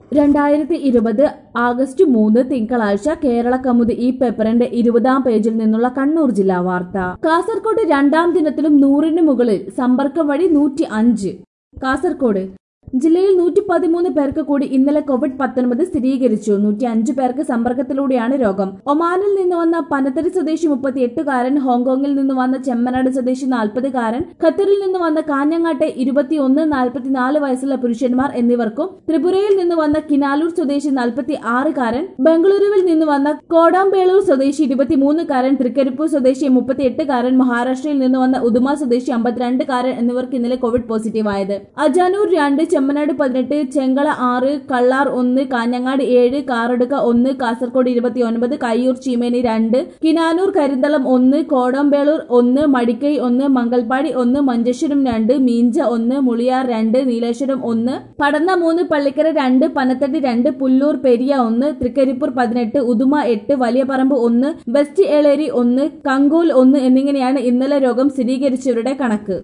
രണ്ടായിരത്തി ഇരുപത് ആഗസ്റ്റ് മൂന്ന് തിങ്കളാഴ്ച കേരള കമുദ് ഈ പേപ്പറിന്റെ ഇരുപതാം പേജിൽ നിന്നുള്ള കണ്ണൂർ ജില്ലാ വാർത്ത കാസർകോട് രണ്ടാം ദിനത്തിലും നൂറിന് മുകളിൽ സമ്പർക്കം വഴി നൂറ്റി അഞ്ച് കാസർകോട് ജില്ലയിൽ നൂറ്റി പതിമൂന്ന് പേർക്ക് കൂടി ഇന്നലെ കോവിഡ് പത്തൊൻപത് സ്ഥിരീകരിച്ചു നൂറ്റി അഞ്ച് പേർക്ക് സമ്പർക്കത്തിലൂടെയാണ് രോഗം ഒമാനിൽ നിന്ന് വന്ന പനത്തരി സ്വദേശി മുപ്പത്തിയെട്ടുകാരൻ ഹോങ്കോങ്ങിൽ നിന്ന് വന്ന ചെമ്മനാട് സ്വദേശി നാൽപ്പതുകാരൻ ഖത്തറിൽ നിന്ന് വന്ന കാഞ്ഞങ്ങാട്ടെ ഇരുപത്തിയൊന്ന് നാൽപ്പത്തിനാല് വയസ്സുള്ള പുരുഷന്മാർ എന്നിവർക്കും ത്രിപുരയിൽ നിന്ന് വന്ന കിനാലൂർ സ്വദേശി നാൽപ്പത്തി ആറുകാരൻ ബംഗളൂരുവിൽ നിന്ന് വന്ന കോടാമ്പേളൂർ സ്വദേശി ഇരുപത്തിമൂന്നുകാരൻ തൃക്കരിപ്പൂർ സ്വദേശി മുപ്പത്തിയെട്ടുകാരൻ മഹാരാഷ്ട്രയിൽ നിന്ന് വന്ന ഉദുമ സ്വദേശി അമ്പത്തിരണ്ടുകാരൻ എന്നിവർക്ക് ഇന്നലെ കോവിഡ് പോസിറ്റീവായത് അജാനൂർ രണ്ട് ചെമ്മനാട് പതിനെട്ട് ചെങ്കള ആറ് കള്ളാർ ഒന്ന് കാഞ്ഞങ്ങാട് ഏഴ് കാറടുക്ക ഒന്ന് കാസർഗോഡ് ഇരുപത്തിയൊൻപത് കയ്യൂർ ചീമേനി രണ്ട് കിനാനൂർ കരിന്തളം ഒന്ന് കോടമ്പേളൂർ ഒന്ന് മടിക്കൈ ഒന്ന് മംഗൽപാടി ഒന്ന് മഞ്ചേശ്വരം രണ്ട് മീഞ്ച ഒന്ന് മുളിയാർ രണ്ട് നീലേശ്വരം ഒന്ന് പടന്ന മൂന്ന് പള്ളിക്കര രണ്ട് പനത്തടി രണ്ട് പുല്ലൂർ പെരിയ ഒന്ന് തൃക്കരിപ്പൂർ പതിനെട്ട് ഉദുമ എട്ട് വലിയ പറമ്പ് ഒന്ന് വെസ്റ്റ് ഏളേരി ഒന്ന് കങ്കോൽ ഒന്ന് എന്നിങ്ങനെയാണ് ഇന്നലെ രോഗം സ്ഥിരീകരിച്ചവരുടെ കണക്ക്